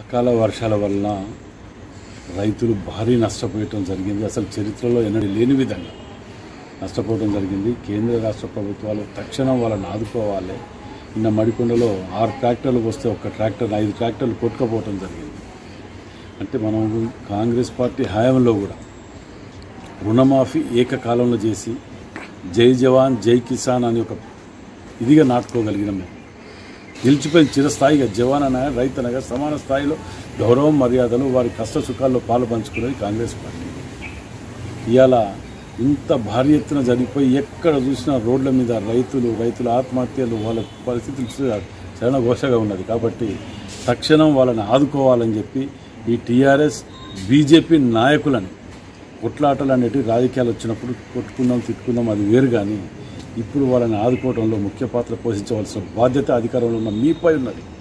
అకాల వర్షాల వలన రైతులు భారీ నష్టపోయటం జరిగింది అసలు చరిత్రలో ఎన్నడూ లేని విధంగా నష్టపోవడం జరిగింది కేంద్ర రాష్ట్ర ప్రభుత్వాలు తక్షణం వాళ్ళని ఆదుకోవాలి నిన్న మడికొండలో ఆరు ట్రాక్టర్లు వస్తే ఒక్క ట్రాక్టర్ ఐదు ట్రాక్టర్లు కొట్టుకపోవటం జరిగింది అంటే మనం కాంగ్రెస్ పార్టీ హయాంలో కూడా రుణమాఫీ ఏకకాలంలో చేసి జై జవాన్ జై కిసాన్ అని ఒక ఇదిగా నాటుకోగలిగిన మేము నిలిచిపోయిన చిరస్థాయిగా జవాన్ అనగా రైతు అనగా సమాన స్థాయిలో గౌరవం మర్యాదలు వారి కష్ట సుఖాల్లో పాలు పంచుకునేది కాంగ్రెస్ పార్టీ ఇవాళ ఇంత భారీ ఎత్తున జరిగిపోయి ఎక్కడ చూసినా రోడ్ల మీద రైతులు రైతుల ఆత్మహత్యలు వాళ్ళ పరిస్థితులు చూస్తే చాలా ఘోషగా ఉన్నది కాబట్టి తక్షణం వాళ్ళని ఆదుకోవాలని చెప్పి ఈ టీఆర్ఎస్ బీజేపీ నాయకులని కొట్లాటలు అనేటివి రాజకీయాలు వచ్చినప్పుడు కొట్టుకుందాం తిట్టుకుందాం అది వేరు కానీ ఇప్పుడు వాళ్ళని ఆదుకోవడంలో ముఖ్య పాత్ర పోషించవలసిన బాధ్యత అధికారంలో ఉన్న మీపై ఉన్నది